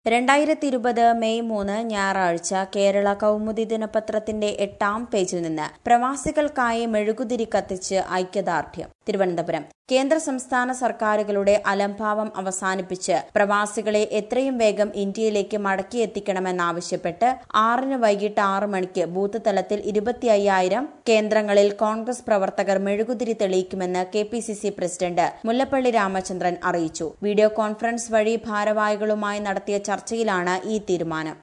രണ്ടായിരത്തി ഇരുപത് മെയ് മൂന്ന് ഞായറാഴ്ച കേരള കൗമുദി ദിനപത്രത്തിന്റെ എട്ടാം പേജിൽ നിന്ന് പ്രവാസികൾക്കായി മെഴുകുതിരി കത്തിച്ച് ഐക്യദാർഢ്യം തിരുവനന്തപുരം കേന്ദ്ര സംസ്ഥാന സർക്കാരുകളുടെ അലംഭാവം അവസാനിപ്പിച്ച് പ്രവാസികളെ എത്രയും വേഗം ഇന്ത്യയിലേക്ക് മടക്കിയെത്തിക്കണമെന്നാവശ്യപ്പെട്ട് ആറിന് വൈകിട്ട് ആറ് മണിക്ക് ബൂത്ത് തലത്തിൽ ഇരുപത്തി അയ്യായിരം കേന്ദ്രങ്ങളിൽ കോൺഗ്രസ് പ്രവർത്തകർ മെഴുകുതിരി തെളിയിക്കുമെന്ന് K P C C president Mullappally Ramachandran അറിയിച്ചു വീഡിയോ കോൺഫറൻസ് വഴി ഭാരവാഹികളുമായി നടത്തിയ ചർച്ചയിലാണ് ഈ തീരുമാനം